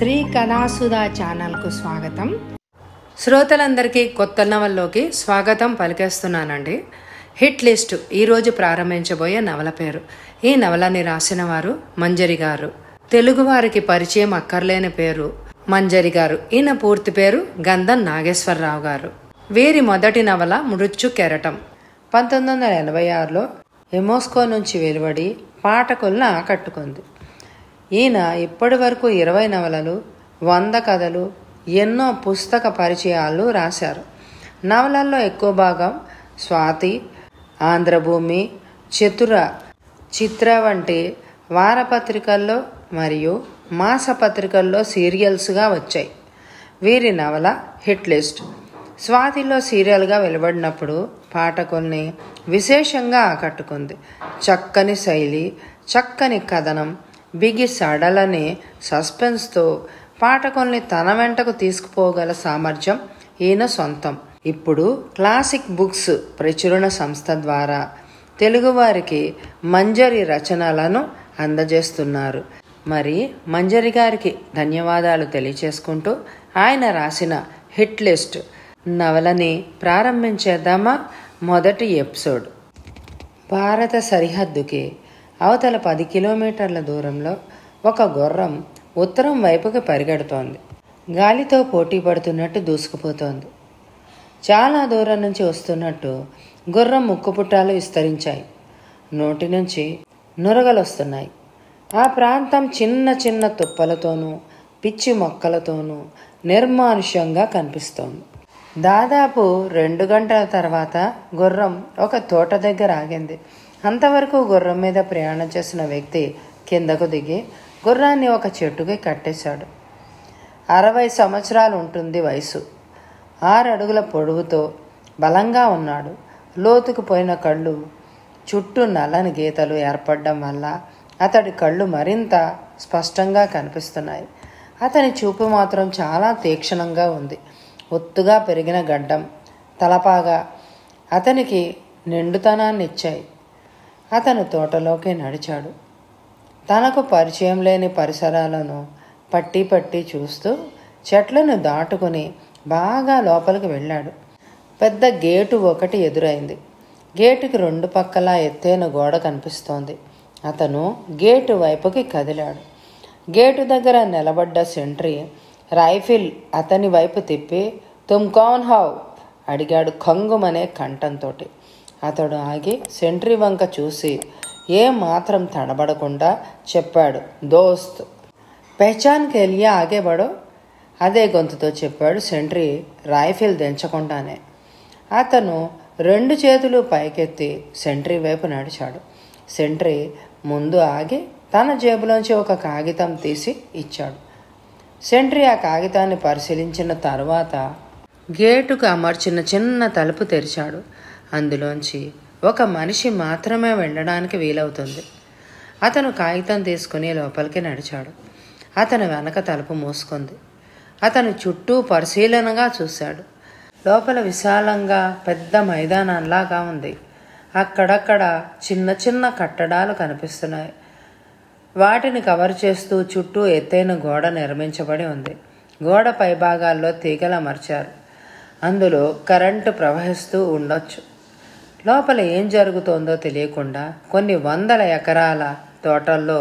శ్రీ కళాసుధా ఛానల్కు స్వాగతం శ్రోతలందరికీ కొత్త నవల్లోకి స్వాగతం పలికేస్తున్నానండి హిట్ లిస్ట్ ఈరోజు ప్రారంభించబోయే నవల పేరు ఈ నవలని రాసిన వారు మంజరి గారు తెలుగువారికి పరిచయం అక్కర్లేని పేరు మంజరి గారు ఈయన పూర్తి పేరు గంధం నాగేశ్వరరావు గారు వీరి మొదటి నవల మృత్యు కెరటం పంతొమ్మిది వందల ఎనభై ఆరులో ఎమోస్కో నుంచి వెలువడి పాఠకులను ఆకట్టుకుంది ఈయన ఇప్పటి వరకు ఇరవై నవలలు వంద కథలు ఎన్నో పుస్తక పరిచయాలు రాశారు నవలల్లో ఎక్కువ భాగం స్వాతి ఆంధ్రభూమి చతుర చిత్ర వంటి వారపత్రికల్లో మరియు మాసపత్రికల్లో సీరియల్స్గా వచ్చాయి వీరి నవల హిట్ లిస్ట్ స్వాతిలో సీరియల్గా వెలువడినప్పుడు పాఠకుల్ని విశేషంగా ఆకట్టుకుంది చక్కని శైలి చక్కని కథనం బిగి సడలని సస్పెన్స్తో పాఠకుల్ని తన వెంటకు తీసుకుపోగల సామర్థ్యం ఈయన సొంతం ఇప్పుడు క్లాసిక్ బుక్స్ ప్రచురణ సంస్థ ద్వారా తెలుగువారికి మంజరి రచనలను అందజేస్తున్నారు మరి మంజరి గారికి ధన్యవాదాలు తెలియచేసుకుంటూ ఆయన రాసిన హిట్ లిస్ట్ నవలని ప్రారంభించేద్దామా మొదటి ఎపిసోడ్ భారత సరిహద్దుకి అవతల పది కిలోమీటర్ల దూరంలో ఒక గుర్రం ఉత్తరం వైపుకి పరిగెడుతోంది గాలితో పోటీ పడుతున్నట్టు దూసుకుపోతోంది చాలా దూరం నుంచి వస్తున్నట్టు గుర్రం ముక్కుపుట్టాలు విస్తరించాయి నోటి నుంచి నురగలు వస్తున్నాయి ఆ ప్రాంతం చిన్న చిన్న తుప్పలతోనూ పిచ్చి మొక్కలతోనూ నిర్మానుష్యంగా కనిపిస్తోంది దాదాపు రెండు గంటల తర్వాత గుర్రం ఒక తోట దగ్గర ఆగింది అంతవరకు గుర్రం మీద ప్రయాణం చేసిన వ్యక్తి కిందకు దిగి గుర్రాన్ని ఒక చెట్టుకి కట్టేశాడు అరవై సంవత్సరాలు ఉంటుంది వయసు ఆరు అడుగుల పొడవుతో బలంగా ఉన్నాడు లోతుకు పోయిన కళ్ళు చుట్టూ నల్లని గీతలు ఏర్పడడం వల్ల అతడి కళ్ళు మరింత స్పష్టంగా కనిపిస్తున్నాయి అతని చూపు మాత్రం చాలా తీక్షణంగా ఉంది ఒత్తుగా పెరిగిన గడ్డం తలపాగా అతనికి నిండుతనాన్ని ఇచ్చాయి అతను తోటలోకి నడిచాడు తనకు పరిచయం లేని పరిసరాలను పట్టి పట్టి చూస్తూ చెట్లను దాటుకుని బాగా లోపలికి వెళ్ళాడు పెద్ద గేటు ఒకటి ఎదురైంది గేటుకి రెండు పక్కల ఎత్తైన గోడ కనిపిస్తోంది అతను గేటు వైపుకి కదిలాడు గేటు దగ్గర నిలబడ్డ సెంట్రీ రైఫిల్ అతని వైపు తిప్పి తుమ్ కౌన్ హావ్ అడిగాడు కంగుమనే కంఠంతోటి అతడు ఆగి సెంట్రీ వంక చూసి ఏ మాత్రం తడబడకుండా చెప్పాడు దోస్త్ పెహచాన్ కెలియా ఆగే బడో అదే గొంతుతో చెప్పాడు సెంట్రీ రైఫిల్ దించకుండానే అతను రెండు చేతులు పైకెత్తి సెంట్రీ వైపు నడిచాడు సెంట్రీ ముందు ఆగి తన జేబులోంచి ఒక కాగితం తీసి ఇచ్చాడు సెంట్రీ ఆ కాగితాన్ని పరిశీలించిన తర్వాత గేటుకు అమర్చిన చిన్న తలుపు తెరిచాడు అందులోంచి ఒక మనిషి మాత్రమే వెళ్ళడానికి వీలవుతుంది అతను కాగితం తీసుకుని లోపలికి నడిచాడు అతను వెనక తలుపు మూసుకుంది అతను చుట్టూ పరిశీలనగా చూశాడు లోపల విశాలంగా పెద్ద మైదానంలాగా ఉంది అక్కడక్కడ చిన్న చిన్న కట్టడాలు కనిపిస్తున్నాయి వాటిని కవర్ చేస్తూ చుట్టూ ఎత్తైన గోడ నిర్మించబడి ఉంది గోడ పైభాగాల్లో తీగలు అమర్చారు అందులో కరెంటు ప్రవహిస్తూ ఉండొచ్చు లోపల ఏం జరుగుతోందో తెలియకుండా కొన్ని వందల ఎకరాల తోటల్లో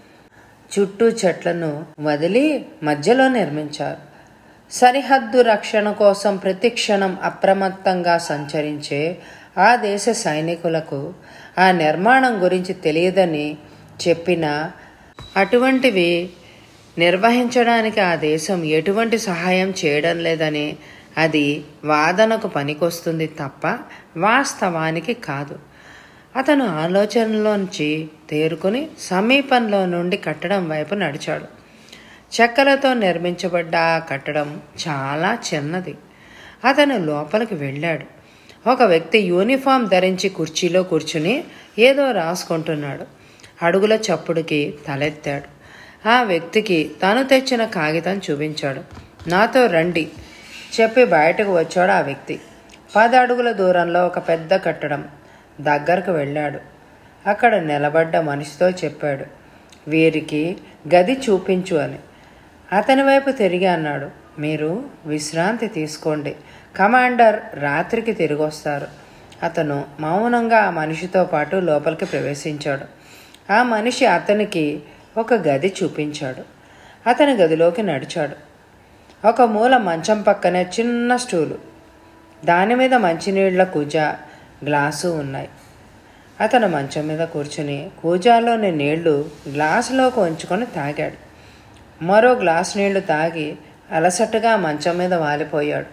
చుట్టూ చెట్లను వదిలి మధ్యలో నిర్మించారు సరిహద్దు రక్షణ కోసం ప్రతిక్షణం అప్రమత్తంగా సంచరించే ఆ దేశ సైనికులకు ఆ నిర్మాణం గురించి తెలియదని చెప్పిన అటువంటివి నిర్వహించడానికి ఆ దేశం ఎటువంటి సహాయం చేయడం లేదని అది వాదనకు పనికొస్తుంది తప్ప వాస్తవానికి కాదు అతను ఆలోచనలోంచి తేరుకుని సమీపంలో నుండి కట్టడం వైపు నడిచాడు చెక్కలతో నిర్మించబడ్డ ఆ కట్టడం చాలా చిన్నది అతను లోపలికి వెళ్ళాడు ఒక వ్యక్తి యూనిఫామ్ ధరించి కుర్చీలో కూర్చుని ఏదో రాసుకుంటున్నాడు అడుగుల చప్పుడుకి తలెత్తాడు ఆ వ్యక్తికి తను తెచ్చిన కాగితం చూపించాడు నాతో రండి చెప్పి బయటకు వచ్చాడు ఆ వ్యక్తి పది అడుగుల దూరంలో ఒక పెద్ద కట్టడం దగ్గరకు వెళ్ళాడు అక్కడ నిలబడ్డ మనిషితో చెప్పాడు వీరికి గది చూపించు అని అతని వైపు తిరిగి అన్నాడు మీరు విశ్రాంతి తీసుకోండి కమాండర్ రాత్రికి తిరిగి వస్తారు అతను మౌనంగా ఆ మనిషితో పాటు లోపలికి ప్రవేశించాడు ఆ మనిషి అతనికి ఒక గది చూపించాడు అతని గదిలోకి నడిచాడు ఒక మూల మంచం పక్కనే చిన్న స్టూలు దాని మీద మంచినీళ్ల కూజ గ్లాసు ఉన్నాయి అతను మంచం మీద కూర్చుని కూజాలోని నీళ్లు గ్లాసులోకి ఉంచుకొని తాగాడు మరో గ్లాస్ నీళ్లు తాగి అలసటగా మంచం మీద వాలిపోయాడు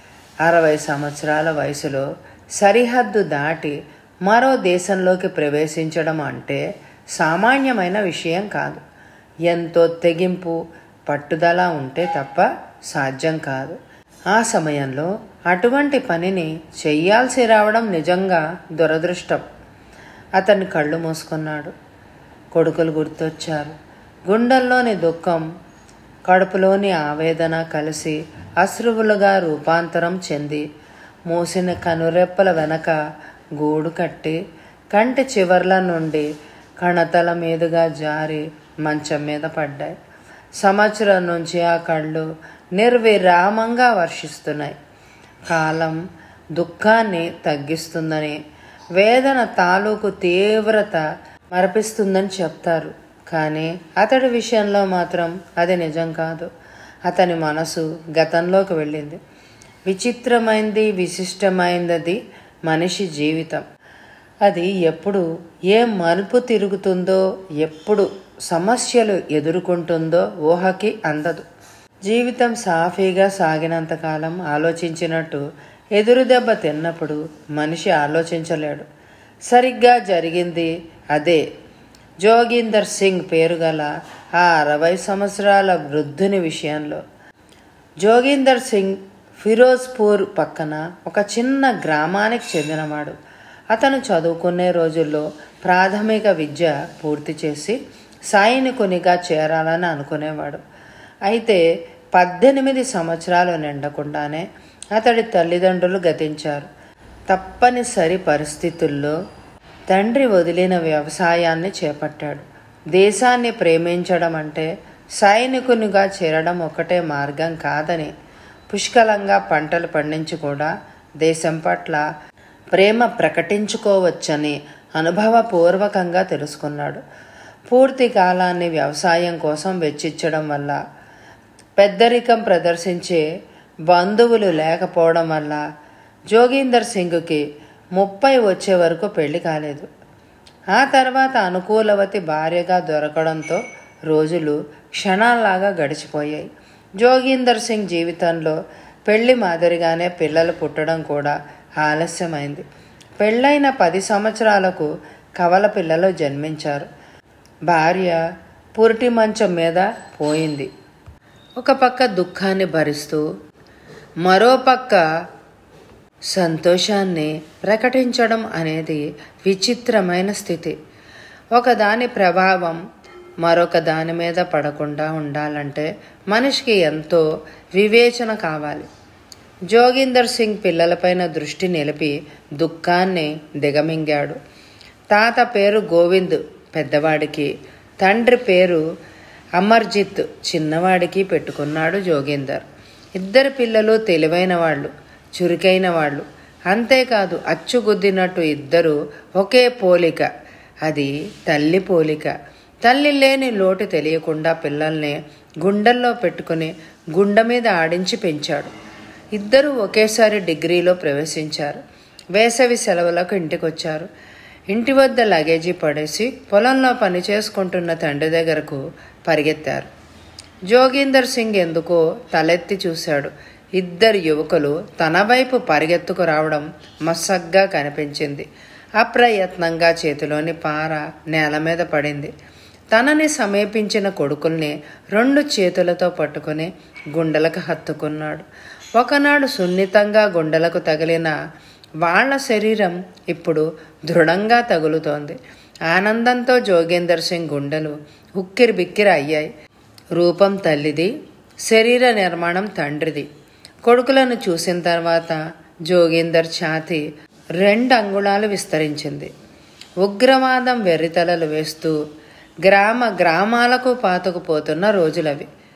అరవై సంవత్సరాల వయసులో సరిహద్దు దాటి మరో దేశంలోకి ప్రవేశించడం అంటే సామాన్యమైన విషయం కాదు ఎంతో తెగింపు పట్టుదల ఉంటే తప్ప సాధ్యం కాదు ఆ సమయంలో అటువంటి పనిని చెయ్యాల్సి రావడం నిజంగా దురదృష్టం అతని కళ్ళు మూసుకున్నాడు కొడుకులు గుర్తొచ్చారు గుండెల్లోని దుఃఖం కడుపులోని ఆవేదన కలిసి అశ్రువులుగా రూపాంతరం చెంది మూసిన కనురెప్పల వెనక గూడు కట్టి కంటి చివర్ల నుండి కణతల మీదుగా జారి మంచం మీద పడ్డాయి సంవత్సరం నుంచి ఆ కళ్ళు నిర్విరామంగా వర్షిస్తున్నాయి కాలం దుఃఖాన్ని తగ్గిస్తుందని వేదన తాలూకు తీవ్రత మరపిస్తుందని చెప్తారు కానీ అతడి విషయంలో మాత్రం అది నిజం కాదు అతని మనసు గతంలోకి వెళ్ళింది విచిత్రమైంది విశిష్టమైనది మనిషి జీవితం అది ఎప్పుడు ఏ మలుపు తిరుగుతుందో ఎప్పుడు సమస్యలు ఎదుర్కొంటుందో ఊహకి అందదు జీవితం సాఫీగా సాగినంతకాలం ఆలోచించినట్టు ఎదురు దెబ్బ తిన్నప్పుడు మనిషి ఆలోచించలేడు సరిగ్గా జరిగింది అదే జోగీందర్ సింగ్ పేరు గల ఆ అరవై సంవత్సరాల వృద్ధుని విషయంలో జోగీందర్ సింగ్ ఫిరోజ్పూర్ పక్కన ఒక చిన్న గ్రామానికి చెందినవాడు అతను చదువుకునే రోజుల్లో ప్రాథమిక విద్య పూర్తి చేసి సైనికునిగా చేరాలని అనుకునేవాడు అయితే పద్దెనిమిది సంవత్సరాలు నిండకుండానే అతడి తల్లిదండ్రులు గతించారు తప్పనిసరి పరిస్థితుల్లో తండ్రి వదిలిన వ్యవసాయాన్ని చేపట్టాడు దేశాన్ని ప్రేమించడం అంటే సైనికునిగా చేరడం ఒకటే మార్గం కాదని పుష్కలంగా పంటలు పండించి కూడా దేశం పట్ల ప్రేమ ప్రకటించుకోవచ్చని అనుభవపూర్వకంగా తెలుసుకున్నాడు పూర్తి కాలాన్ని వ్యవసాయం కోసం వెచ్చించడం వల్ల పెద్దరికం ప్రదర్శించే బంధువులు లేకపోవడం వల్ల జోగీందర్ సింగ్కి ముప్పై వచ్చే వరకు పెళ్లి కాలేదు ఆ తర్వాత అనుకూలవతి భార్యగా దొరకడంతో రోజులు క్షణాల్లాగా గడిచిపోయాయి జోగీందర్ సింగ్ జీవితంలో పెళ్లి మాదిరిగానే పిల్లలు పుట్టడం కూడా ఆలస్యమైంది పెళ్ళైన పది సంవత్సరాలకు కవల పిల్లలు జన్మించారు భార్య పురిటి మంచం మీద పోయింది ఒక పక్క దుఃఖాన్ని భరిస్తూ మరో పక్క సంతోషాన్ని ప్రకటించడం అనేది విచిత్రమైన స్థితి ఒకదాని ప్రభావం మరొక దాని మీద పడకుండా ఉండాలంటే మనిషికి ఎంతో వివేచన కావాలి జోగిందర్ సింగ్ పిల్లలపైన దృష్టి నిలిపి దుఃఖాన్ని దిగమింగాడు తాత పేరు గోవింద్ పెద్దవాడికి తండ్రి పేరు అమర్జిత్ చిన్నవాడికి పెట్టుకున్నాడు జోగిందర్ ఇద్దరు పిల్లలు తెలివైన వాళ్ళు చురుకైన వాళ్ళు అంతేకాదు అచ్చుగుద్దినట్టు ఇద్దరు ఒకే పోలిక అది తల్లి పోలిక తల్లి లేని లోటు తెలియకుండా పిల్లల్ని గుండెల్లో పెట్టుకుని గుండె మీద ఆడించి పెంచాడు ఇద్దరూ ఒకేసారి డిగ్రీలో ప్రవేశించారు వేసవి సెలవులకు ఇంటికొచ్చారు ఇంటి వద్ద లగేజీ పడేసి పొలంలో పని చేసుకుంటున్న తండ్రి దగ్గరకు పరిగెత్తారు జోగీందర్ సింగ్ ఎందుకో తలెత్తి చూశాడు ఇద్దరు యువకులు తన వైపు పరిగెత్తుకు రావడం మసగ్గా కనిపించింది అప్రయత్నంగా చేతిలోని పార నేల మీద పడింది తనని సమీపించిన కొడుకుల్ని రెండు చేతులతో పట్టుకుని గుండెలకు హత్తుకున్నాడు ఒకనాడు సున్నితంగా గుండెలకు తగిలిన వాళ్ళ శరీరం ఇప్పుడు దృఢంగా తగులుతోంది ఆనందంతో జోగేందర్ సింగ్ గుండెలు ఉక్కిరి బిక్కిరి అయ్యాయి రూపం తల్లిది శరీర నిర్మాణం తండ్రిది కొడుకులను చూసిన తర్వాత జోగేందర్ ఛాతి రెండు అంగుళాలు విస్తరించింది ఉగ్రవాదం వెర్రితలలు వేస్తూ గ్రామ గ్రామాలకు పాతుకుపోతున్న రోజులవి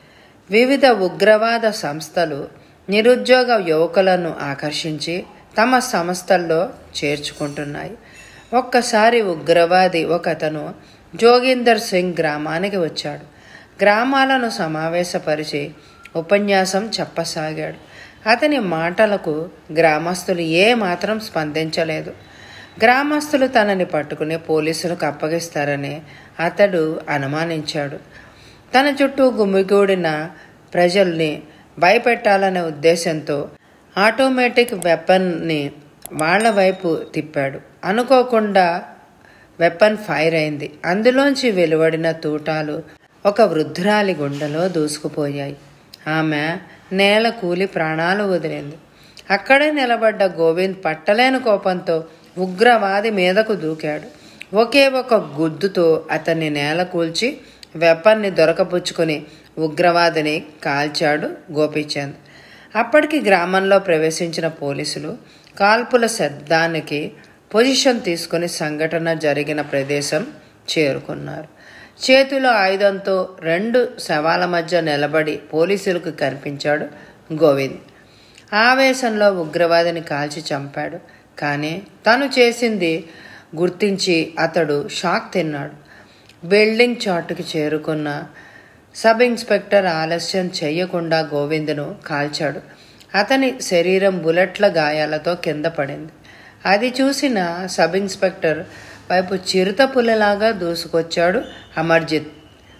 వివిధ ఉగ్రవాద సంస్థలు నిరుద్యోగ యువకులను ఆకర్షించి తమ సంస్థల్లో చేర్చుకుంటున్నాయి ఒక్కసారి ఉగ్రవాది ఒకతను జోగిందర్ సింగ్ గ్రామానికి వచ్చాడు గ్రామాలను సమావేశపరిచి ఉపన్యాసం చెప్పసాగాడు అతని మాటలకు గ్రామస్తులు ఏ మాత్రం స్పందించలేదు గ్రామస్తులు తనని పట్టుకుని పోలీసులకు అప్పగిస్తారని అతడు అనుమానించాడు తన చుట్టూ గుమిగూడిన ప్రజల్ని భయపెట్టాలనే ఉద్దేశంతో ఆటోమేటిక్ వెపన్ని వాళ్ల వైపు తిప్పాడు అనుకోకుండా వెపన్ ఫైర్ అయింది అందులోంచి వెలువడిన తూటాలు ఒక వృద్ధురాలి గుండెలో దూసుకుపోయాయి ఆమె నేల కూలి ప్రాణాలు వదిలింది అక్కడే నిలబడ్డ గోవింద్ పట్టలేని కోపంతో ఉగ్రవాది మీదకు దూకాడు ఒకే ఒక గుద్దుతో అతన్ని నేల కూల్చి వెపన్ని దొరకపుచ్చుకొని ఉగ్రవాదిని కాల్చాడు గోపీచంద్ అప్పటికి గ్రామంలో ప్రవేశించిన పోలీసులు కాల్పుల శబ్దానికి పొజిషన్ తీసుకుని సంఘటన జరిగిన ప్రదేశం చేరుకున్నారు చేతిలో ఆయుధంతో రెండు శవాల మధ్య నిలబడి పోలీసులకు కనిపించాడు గోవింద్ ఆవేశంలో ఉగ్రవాదిని కాల్చి చంపాడు కానీ తను చేసింది గుర్తించి అతడు షాక్ తిన్నాడు బిల్డింగ్ చాటుకి చేరుకున్న సబ్ ఇన్స్పెక్టర్ ఆలస్యం చేయకుండా గోవిందును కాల్చాడు అతని శరీరం బుల్లెట్ల గాయాలతో కింద పడింది అది చూసిన సబ్ ఇన్స్పెక్టర్ వైపు చిరుత పుల్లలాగా దూసుకొచ్చాడు అమర్జిత్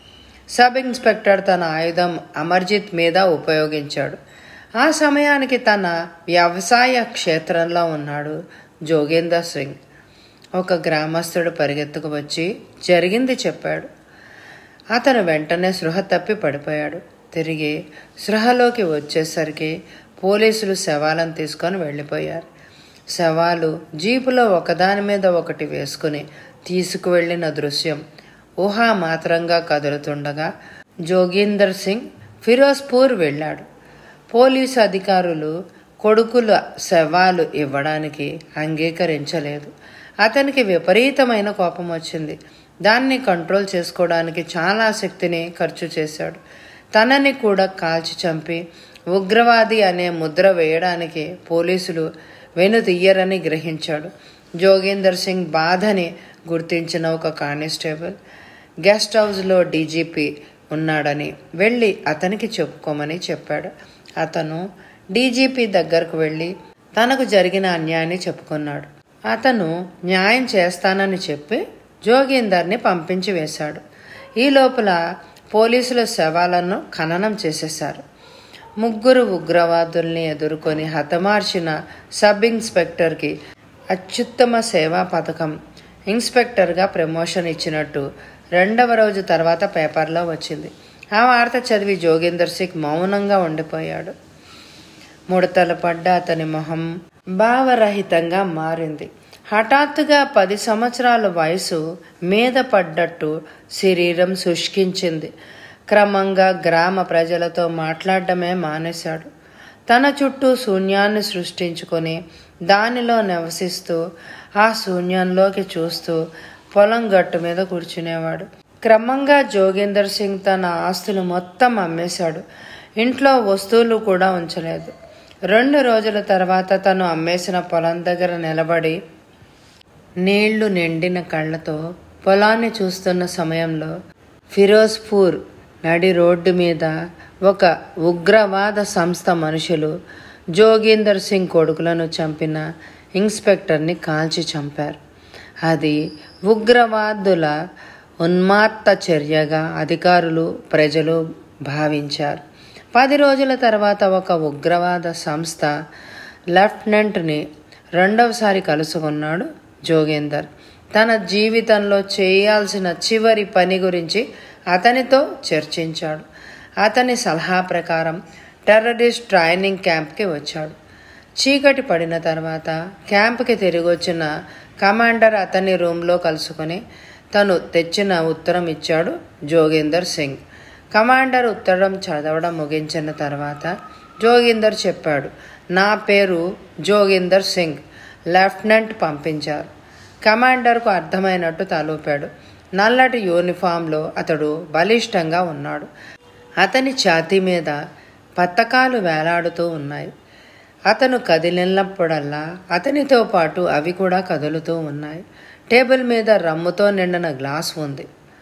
సబ్ ఇన్స్పెక్టర్ తన ఆయుధం అమర్జిత్ మీద ఉపయోగించాడు ఆ సమయానికి తన వ్యవసాయ క్షేత్రంలో ఉన్నాడు జోగేందర్ సింగ్ ఒక గ్రామస్తుడు పరిగెత్తుకు వచ్చి జరిగింది చెప్పాడు అతను వెంటనే సృహ తప్పి పడిపోయాడు తిరిగి సృహలోకి వచ్చేసరికి పోలీసులు శవాలను తీసుకొని వెళ్ళిపోయారు శవాలు జీపులో ఒకదాని మీద ఒకటి వేసుకుని తీసుకువెళ్లిన దృశ్యం ఊహా మాత్రంగా కదులుతుండగా జోగీందర్ సింగ్ ఫిరోజ్పూర్ వెళ్ళాడు పోలీసు అధికారులు కొడుకుల శవాలు ఇవ్వడానికి అంగీకరించలేదు అతనికి విపరీతమైన కోపం వచ్చింది దాన్ని కంట్రోల్ చేసుకోవడానికి చాలా శక్తిని ఖర్చు చేశాడు తనని కూడా కాల్చి చంపి ఉగ్రవాది అనే ముద్ర వేయడానికి పోలీసులు వెనుతీయరని గ్రహించాడు జోగేందర్ సింగ్ బాధని గుర్తించిన ఒక కానిస్టేబుల్ గెస్ట్ హౌస్లో డీజీపీ ఉన్నాడని వెళ్ళి అతనికి చెప్పుకోమని చెప్పాడు అతను డీజీపీ దగ్గరకు వెళ్ళి తనకు జరిగిన అన్యాయాన్ని చెప్పుకున్నాడు అతను న్యాయం చేస్తానని చెప్పి జోగేందర్ని పంపించి వేశాడు ఈ లోపల పోలీసుల శవాలను ఖననం చేసేశారు ముగ్గురు ఉగ్రవాదుల్ని ఎదుర్కొని హతమార్చిన సబ్ ఇన్స్పెక్టర్కి అత్యుత్తమ సేవా పథకం ఇన్స్పెక్టర్గా ప్రమోషన్ ఇచ్చినట్టు రెండవ రోజు తర్వాత పేపర్లో వచ్చింది ఆ వార్త చదివి జోగేందర్ సింగ్ మౌనంగా ఉండిపోయాడు ముడతలు పడ్డ అతని మొహం భావరహితంగా మారింది హఠాత్తుగా పది సంవత్సరాల వయసు మీద పడ్డట్టు శరీరం శుష్కించింది క్రమంగా గ్రామ ప్రజలతో మాట్లాడడమే మానేశాడు తన చుట్టూ శూన్యాన్ని సృష్టించుకొని దానిలో నివసిస్తూ ఆ శూన్యంలోకి చూస్తూ పొలం గట్టు మీద కూర్చునేవాడు క్రమంగా జోగేందర్ సింగ్ తన ఆస్తులు మొత్తం అమ్మేశాడు ఇంట్లో వస్తువులు కూడా ఉంచలేదు రెండు రోజుల తర్వాత తను అమ్మేసిన పొలం దగ్గర నిలబడి నీళ్లు నిండిన కళ్ళతో పొలాన్ని చూస్తున్న సమయంలో ఫిరోజ్పూర్ నడి రోడ్డు మీద ఒక ఉగ్రవాద సంస్థ మనుషులు జోగేందర్ సింగ్ కొడుకులను చంపిన ఇన్స్పెక్టర్ని కాల్చి చంపారు అది ఉగ్రవాదుల ఉన్మాత్త చర్యగా అధికారులు ప్రజలు భావించారు పది రోజుల తర్వాత ఒక ఉగ్రవాద సంస్థ లెఫ్టినెంట్ని రెండవసారి కలుసుకున్నాడు జోగేందర్ తన జీవితంలో చేయాల్సిన చివరి పని గురించి అతనితో చర్చించాడు అతని సలహా ప్రకారం టెర్రరిస్ట్ ట్రైనింగ్ క్యాంప్కి వచ్చాడు చీకటి పడిన తర్వాత క్యాంప్కి తిరిగి వచ్చిన కమాండర్ అతని రూమ్లో కలుసుకొని తను తెచ్చిన ఉత్తరం ఇచ్చాడు జోగేందర్ సింగ్ కమాండర్ ఉత్తరం చదవడం ముగించిన తర్వాత జోగేందర్ చెప్పాడు నా పేరు జోగేందర్ సింగ్ లెఫ్టినెంట్ పంపించారు కమాండర్కు అర్థమైనట్టు తలూపాడు నల్లటి యూనిఫామ్లో అతడు బలిష్టంగా ఉన్నాడు అతని ఛాతీ మీద పత్తకాలు వేలాడుతూ ఉన్నాయి అతను కదిలినప్పుడల్లా అతనితో పాటు అవి కూడా కదులుతూ ఉన్నాయి టేబుల్ మీద రమ్ముతో నిండిన గ్లాస్ ఉంది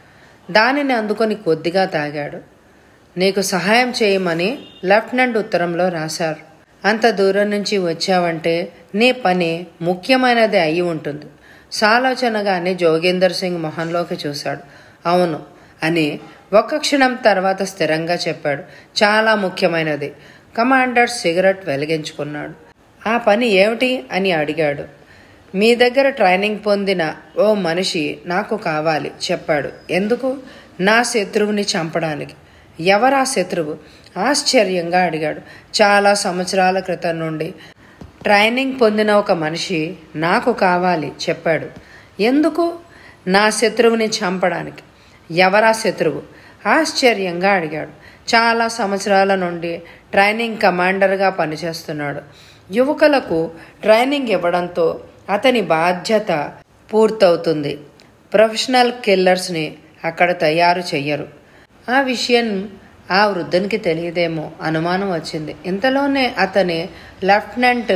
దానిని అందుకొని కొద్దిగా తాగాడు నీకు సహాయం చేయమని లెఫ్టినెంట్ ఉత్తరంలో రాశారు అంత దూరం నుంచి వచ్చావంటే నీ పని ముఖ్యమైనది అయి ఉంటుంది సాలోచనగానే జోగేందర్ సింగ్ మొహంలోకి చూశాడు అవును అని ఒక్క క్షణం తర్వాత స్థిరంగా చెప్పాడు చాలా ముఖ్యమైనది కమాండర్ సిగరెట్ వెలిగించుకున్నాడు ఆ పని ఏమిటి అని అడిగాడు మీ దగ్గర ట్రైనింగ్ పొందిన ఓ మనిషి నాకు కావాలి చెప్పాడు ఎందుకు నా శత్రువుని చంపడానికి ఎవరా శత్రువు ఆశ్చర్యంగా అడిగాడు చాలా సంవత్సరాల క్రితం నుండి ట్రైనింగ్ పొందిన ఒక మనిషి నాకు కావాలి చెప్పాడు ఎందుకు నా శత్రువుని చంపడానికి ఎవరా శత్రువు ఆశ్చర్యంగా అడిగాడు చాలా సంవత్సరాల నుండి ట్రైనింగ్ కమాండర్గా పనిచేస్తున్నాడు యువకులకు ట్రైనింగ్ ఇవ్వడంతో అతని బాధ్యత పూర్తవుతుంది ప్రొఫెషనల్ కిల్లర్స్ని అక్కడ తయారు చెయ్యరు ఆ విషయం ఆ వృద్ధునికి తెలియదేమో అనుమానం వచ్చింది ఇంతలోనే అతని లెఫ్టినెంట్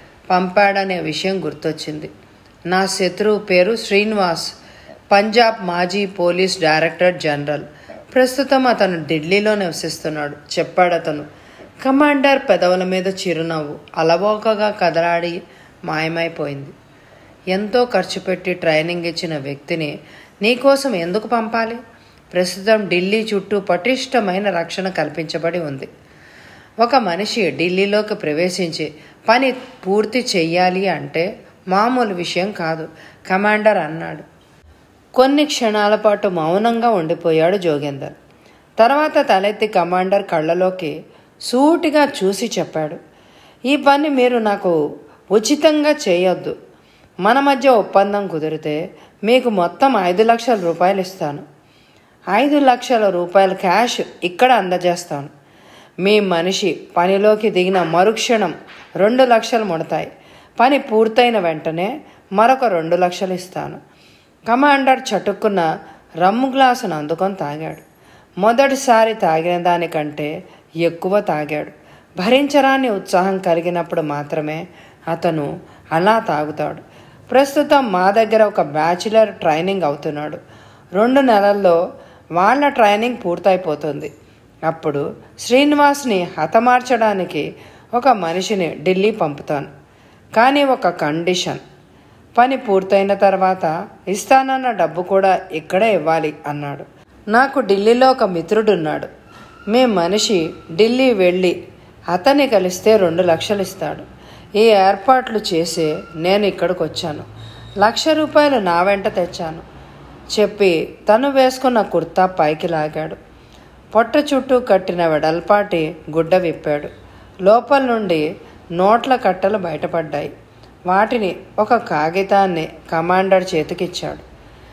పంపాడనే విషయం గుర్తొచ్చింది నా శత్రువు పేరు శ్రీనివాస్ పంజాబ్ మాజీ పోలీస్ డైరెక్టర్ జనరల్ ప్రస్తుతం అతను ఢిల్లీలో నివసిస్తున్నాడు చెప్పాడు అతను కమాండర్ పెదవుల మీద చిరునవ్వు అలవోకగా కదలాడి మాయమైపోయింది ఎంతో ఖర్చు పెట్టి ట్రైనింగ్ ఇచ్చిన వ్యక్తిని నీకోసం ఎందుకు పంపాలి ప్రస్తుతం ఢిల్లీ చుట్టూ పటిష్టమైన రక్షణ కల్పించబడి ఉంది ఒక మనిషి ఢిల్లీలోకి ప్రవేశించి పని పూర్తి చెయ్యాలి అంటే మామూలు విషయం కాదు కమాండర్ అన్నాడు కొన్ని క్షణాల పాటు మౌనంగా ఉండిపోయాడు జోగేందర్ తర్వాత తలెత్తి కమాండర్ కళ్ళలోకి సూటిగా చూసి చెప్పాడు ఈ పని మీరు నాకు ఉచితంగా చేయొద్దు మన మధ్య ఒప్పందం కుదిరితే మీకు మొత్తం ఐదు లక్షల రూపాయలు ఇస్తాను ఐదు లక్షల రూపాయల క్యాష్ ఇక్కడ అందజేస్తాను మీ మనిషి పనిలోకి దిగిన మరుక్షణం రెండు లక్షలు ముడతాయి పని పూర్తయిన వెంటనే మరొక రెండు లక్షలు ఇస్తాను కమాండర్ చటుక్కున్న రమ్ము గ్లాసును అందుకొని తాగాడు మొదటిసారి తాగిన దానికంటే ఎక్కువ తాగాడు భరించరాని ఉత్సాహం కలిగినప్పుడు మాత్రమే అతను అలా తాగుతాడు ప్రస్తుతం మా దగ్గర ఒక బ్యాచిలర్ ట్రైనింగ్ అవుతున్నాడు రెండు నెలల్లో వాళ్ళ ట్రైనింగ్ పూర్తయిపోతుంది అప్పుడు శ్రీనివాస్ని హతమార్చడానికి ఒక మనిషిని ఢిల్లీ పంపుతాను కానీ ఒక కండిషన్ పని పూర్తయిన తర్వాత ఇస్తానన్న డబ్బు కూడా ఇక్కడే ఇవ్వాలి అన్నాడు నాకు ఢిల్లీలో ఒక మిత్రుడున్నాడు మీ మనిషి ఢిల్లీ వెళ్ళి అతన్ని కలిస్తే రెండు లక్షలు ఇస్తాడు ఈ ఏర్పాట్లు చేసి నేను ఇక్కడికి వచ్చాను లక్ష రూపాయలు నా వెంట తెచ్చాను చెప్పి తను వేసుకున్న కుర్తా పైకి లాగాడు పొట్ట చుట్టూ కట్టిన వెడల్పాటి గుడ్డ విప్పాడు లోపల నుండి నోట్ల కట్టలు బయటపడ్డాయి వాటిని ఒక కాగితాన్ని కమాండర్ చేతికిచ్చాడు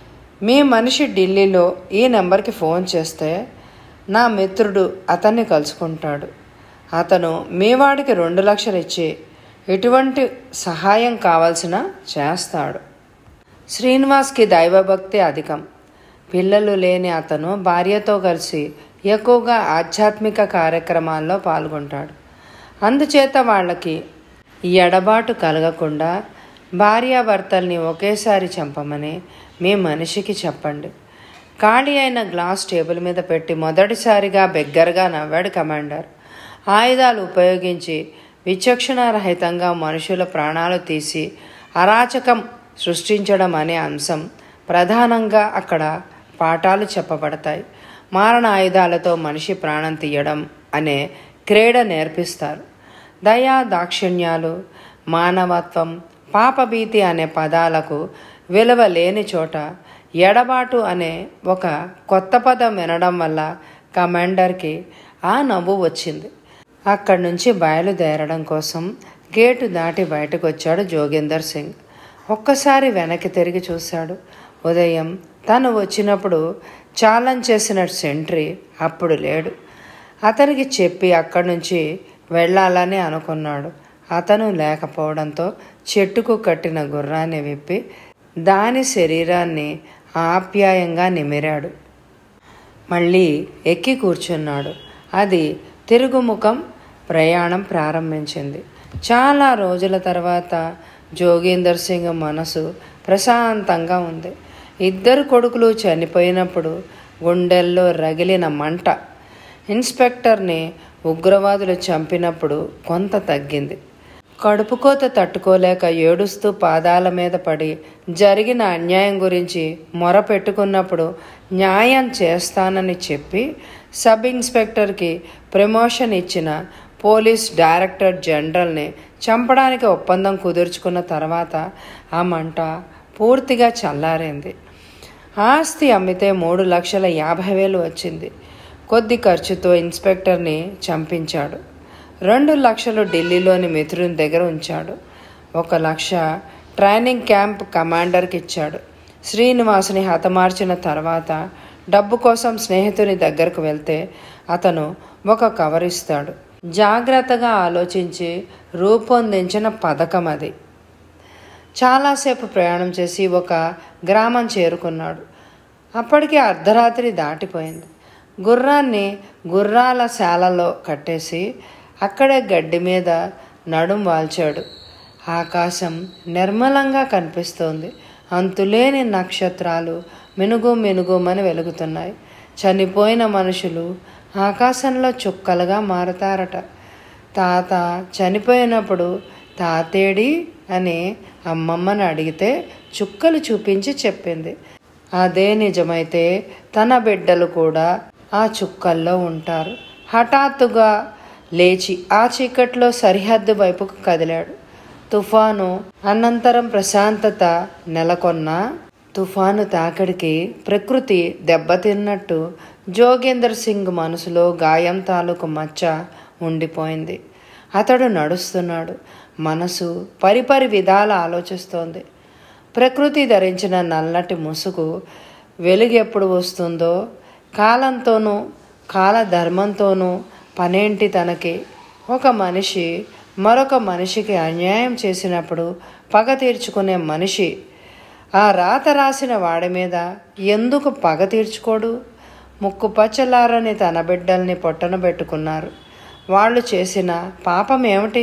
మీ మనిషి ఢిల్లీలో ఈ నెంబర్కి ఫోన్ చేస్తే నా మిత్రుడు అతన్ని కలుసుకుంటాడు అతను మీ వాడికి రెండు లక్షలు ఇచ్చి ఎటువంటి సహాయం కావాల్సిన చేస్తాడు శ్రీనివాస్కి దైవభక్తి అధికం పిల్లలు లేని అతను భార్యతో కలిసి ఎక్కువగా ఆధ్యాత్మిక కార్యక్రమాల్లో పాల్గొంటాడు అందుచేత వాళ్ళకి ఎడబాటు కలగకుండా భార్యాభర్తల్ని ఒకేసారి చంపమని మీ మనిషికి చెప్పండి ఖాళీ అయిన గ్లాస్ టేబుల్ మీద పెట్టి మొదటిసారిగా బెగ్గరగా నవ్వాడు కమాండర్ ఆయుధాలు ఉపయోగించి విచక్షణారహితంగా మనుషుల ప్రాణాలు తీసి అరాచకం సృష్టించడం అనే అంశం ప్రధానంగా అక్కడ పాఠాలు చెప్పబడతాయి మారణ ఆయుధాలతో మనిషి ప్రాణం తీయడం అనే క్రీడ నేర్పిస్తారు దయా దాక్షిణ్యాలు మానవత్వం పాపభీతి అనే పదాలకు విలువ లేని చోట ఎడబాటు అనే ఒక కొత్త పదం వినడం వల్ల కమాండర్కి ఆ నవ్వు వచ్చింది అక్కడి నుంచి బయలుదేరడం కోసం గేటు దాటి బయటకు వచ్చాడు జోగేందర్ సింగ్ ఒక్కసారి వెనక్కి తిరిగి చూశాడు ఉదయం తను వచ్చినప్పుడు ఛాలెంజ్ చేసిన సెంట్రీ అప్పుడు లేడు అతనికి చెప్పి అక్కడి నుంచి వెళ్ళాలని అనుకున్నాడు అతను లేకపోవడంతో చెట్టుకు కట్టిన గుర్రాన్ని విప్పి దాని శరీరాన్ని ఆప్యాయంగా నిమిరాడు మళ్ళీ ఎక్కి కూర్చున్నాడు అది తిరుగుముఖం ప్రయాణం ప్రారంభించింది చాలా రోజుల తర్వాత జోగేందర్ సింగ్ మనసు ప్రశాంతంగా ఉంది ఇద్దరు కొడుకులు చనిపోయినప్పుడు గుండెల్లో రగిలిన మంట ఇన్స్పెక్టర్ని ఉగ్రవాదులు చంపినప్పుడు కొంత తగ్గింది కడుపుకోత తట్టుకోలేక ఏడుస్తూ పాదాల మీద పడి జరిగిన అన్యాయం గురించి మొర పెట్టుకున్నప్పుడు న్యాయం చేస్తానని చెప్పి సబ్ ఇన్స్పెక్టర్కి ప్రమోషన్ ఇచ్చిన పోలీస్ డైరెక్టర్ జనరల్ని చంపడానికి ఒప్పందం కుదుర్చుకున్న తర్వాత ఆ మంట పూర్తిగా చల్లారింది ఆస్తి అమ్మితే మూడు లక్షల యాభై వేలు వచ్చింది కొద్ది ఖర్చుతో ఇన్స్పెక్టర్ని చంపించాడు రెండు లక్షలు ఢిల్లీలోని మిత్రుని దగ్గర ఉంచాడు ఒక లక్ష ట్రైనింగ్ క్యాంప్ కమాండర్కి ఇచ్చాడు శ్రీనివాసుని హతమార్చిన తర్వాత డబ్బు కోసం స్నేహితుని దగ్గరకు వెళ్తే అతను ఒక కవర్ ఇస్తాడు జాగ్రత్తగా ఆలోచించి రూపొందించిన పథకం అది చాలాసేపు ప్రయాణం చేసి ఒక గ్రామం చేరుకున్నాడు అప్పటికి అర్ధరాత్రి దాటిపోయింది గుర్రాన్ని గుర్రాల శాలలో కట్టేసి అక్కడే గడ్డి మీద నడుం వాల్చాడు ఆకాశం నిర్మలంగా కనిపిస్తోంది అంతులేని నక్షత్రాలు మినుగు మినుగుమని వెలుగుతున్నాయి చనిపోయిన మనుషులు ఆకాశంలో చుక్కలుగా మారతారట తాత చనిపోయినప్పుడు తాతేడి అని అమ్మమ్మని అడిగితే చుక్కలు చూపించి చెప్పింది అదే నిజమైతే తన బిడ్డలు కూడా ఆ చుక్కల్లో ఉంటారు హఠాత్తుగా లేచి ఆ చీకట్లో సరిహద్దు వైపుకు కదిలాడు తుఫాను అనంతరం ప్రశాంతత నెలకొన్న తుఫాను తాకిడికి ప్రకృతి దెబ్బతిన్నట్టు జోగేందర్ సింగ్ మనసులో గాయం తాలూకు మచ్చ ఉండిపోయింది అతడు నడుస్తున్నాడు మనసు పరిపరి విధాల ఆలోచిస్తోంది ప్రకృతి ధరించిన నల్లటి ముసుగు వెలుగు ఎప్పుడు వస్తుందో కాలంతోనూ కాలధర్మంతోనూ పనేంటి తనకి ఒక మనిషి మరొక మనిషికి అన్యాయం చేసినప్పుడు పగ తీర్చుకునే మనిషి ఆ రాత రాసిన వాడి మీద ఎందుకు పగ తీర్చుకోడు ముక్కు పచ్చలారని తన బిడ్డల్ని పొట్టన పెట్టుకున్నారు వాళ్ళు చేసిన పాపం ఏమిటి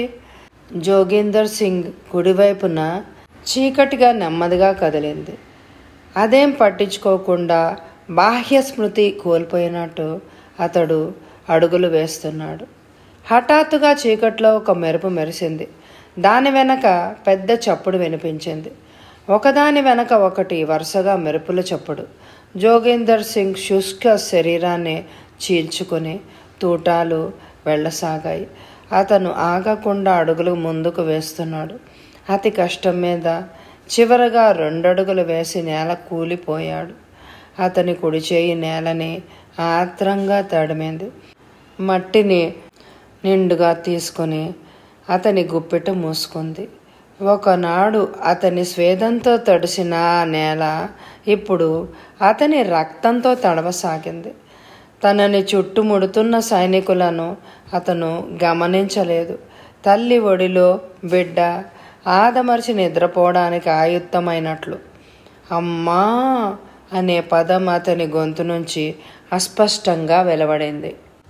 జోగేందర్ సింగ్ కుడివైపున చీకటిగా నెమ్మదిగా కదిలింది అదేం పట్టించుకోకుండా బాహ్య స్మృతి కోల్పోయినట్టు అతడు అడుగులు వేస్తున్నాడు హఠాత్తుగా చీకట్లో ఒక మెరుపు మెరిసింది దాని వెనక పెద్ద చప్పుడు వినిపించింది ఒకదాని వెనక ఒకటి వరుసగా మెరుపుల చప్పుడు జోగేందర్ సింగ్ శుష్క శరీరాన్ని చీల్చుకుని తూటాలు వెళ్ళసాగాయి అతను ఆగకుండా అడుగులు ముందుకు వేస్తున్నాడు అతి కష్టం మీద చివరగా రెండడుగులు వేసి నేల కూలిపోయాడు అతని కుడి చేయి నేలని ఆత్రంగా తడిమింది మట్టిని నిండుగా తీసుకొని అతని గుప్పెట మూసుకుంది ఒకనాడు అతని స్వేదంతో తడిసిన ఆ నేల ఇప్పుడు అతని రక్తంతో తడవసాగింది తనని చుట్టుముడుతున్న సైనికులను అతను గమనించలేదు తల్లి ఒడిలో బిడ్డ ఆదమర్చి నిద్రపోవడానికి ఆయుత్తమైనట్లు అమ్మా అనే పదం అతని గొంతు నుంచి అస్పష్టంగా వెలువడింది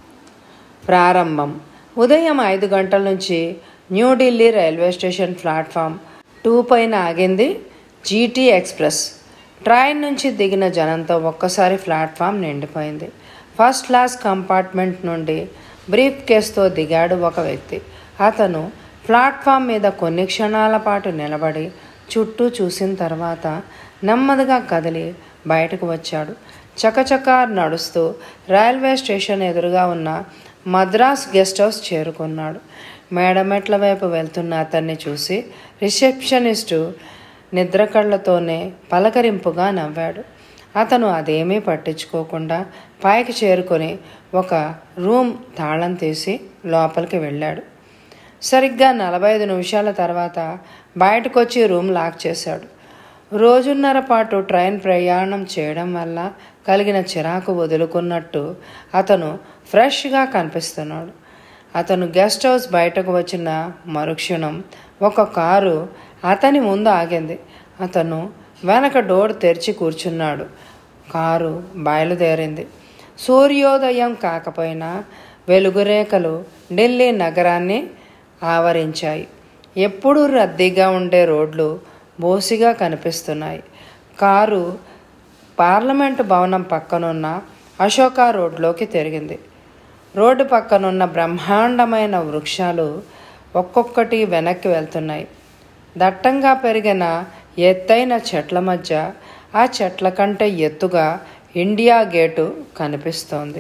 ప్రారంభం ఉదయం ఐదు గంటల నుంచి New Delhi railway station platform two పైన ఆగింది జీటీ ఎక్స్ప్రెస్ ట్రైన్ నుంచి దిగిన జనంతో ఒక్కసారి ప్లాట్ఫామ్ నిండిపోయింది ఫస్ట్ క్లాస్ కంపార్ట్మెంట్ నుండి బ్రీఫ్ కేస్తో దిగాడు ఒక వ్యక్తి అతను ప్లాట్ఫామ్ మీద కొన్ని క్షణాల పాటు నిలబడి చుట్టూ చూసిన తర్వాత నెమ్మదిగా కదిలి బయటకు వచ్చాడు చకచకా నడుస్తూ రైల్వే స్టేషన్ ఎదురుగా ఉన్న మద్రాస్ గెస్ట్ హౌస్ చేరుకున్నాడు మేడమెట్ల వైపు వెళ్తున్న అతన్ని చూసి రిసెప్షనిస్టు నిద్ర కళ్ళతోనే పలకరింపుగా నవ్వాడు అతను అదేమీ పట్టించుకోకుండా పైకి చేరుకొని ఒక రూమ్ తాళం తీసి లోపలికి వెళ్ళాడు సరిగ్గా నలభై ఐదు నిమిషాల తర్వాత బయటకు వచ్చి రూమ్ లాక్ చేశాడు రోజున్నర పాటు ట్రైన్ ప్రయాణం చేయడం వల్ల కలిగిన చిరాకు వదులుకున్నట్టు అతను ఫ్రెష్గా కనిపిస్తున్నాడు అతను గెస్ట్ హౌస్ బయటకు వచ్చిన మరుక్షణం ఒక కారు అతని ముందు ఆగింది అతను వెనక డోర్ తెరిచి కూర్చున్నాడు కారు బయలుదేరింది సూర్యోదయం కాకపోయినా వెలుగురేఖలు ఢిల్లీ నగరాన్ని ఆవరించాయి ఎప్పుడూ రద్దీగా ఉండే రోడ్లు బోసిగా కనిపిస్తున్నాయి కారు పార్లమెంటు భవనం పక్కనున్న అశోక రోడ్లోకి తిరిగింది రోడ్డు పక్కనున్న బ్రహ్మాండమైన వృక్షాలు ఒక్కొక్కటి వెనక్కి వెళ్తున్నాయి దట్టంగా పెరిగిన ఎత్తైన చెట్ల మధ్య ఆ చెట్ల కంటే ఎత్తుగా ఇండియా గేటు కనిపిస్తోంది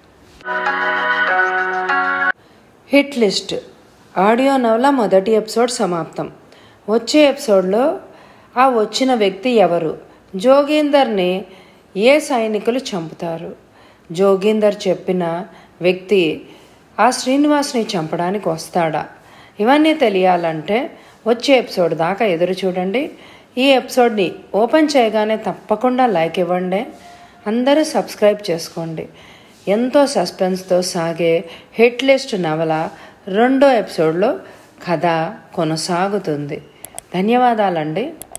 హిట్ లిస్ట్ ఆడియో నవల మొదటి ఎపిసోడ్ సమాప్తం వచ్చే ఎపిసోడ్లో ఆ వచ్చిన వ్యక్తి ఎవరు జోగేందర్ని ఏ సైనికులు చంపుతారు జోగేందర్ చెప్పిన వ్యక్తి ఆ శ్రీనివాస్ని చంపడానికి వస్తాడా ఇవన్నీ తెలియాలంటే వచ్చే ఎపిసోడ్ దాకా ఎదురు చూడండి ఈ ఎపిసోడ్ని ఓపెన్ చేయగానే తప్పకుండా లైక్ ఇవ్వండి అందరూ సబ్స్క్రైబ్ చేసుకోండి ఎంతో సస్పెన్స్తో సాగే హిట్ లిస్ట్ నవల రెండో ఎపిసోడ్లో కథ కొనసాగుతుంది ధన్యవాదాలండి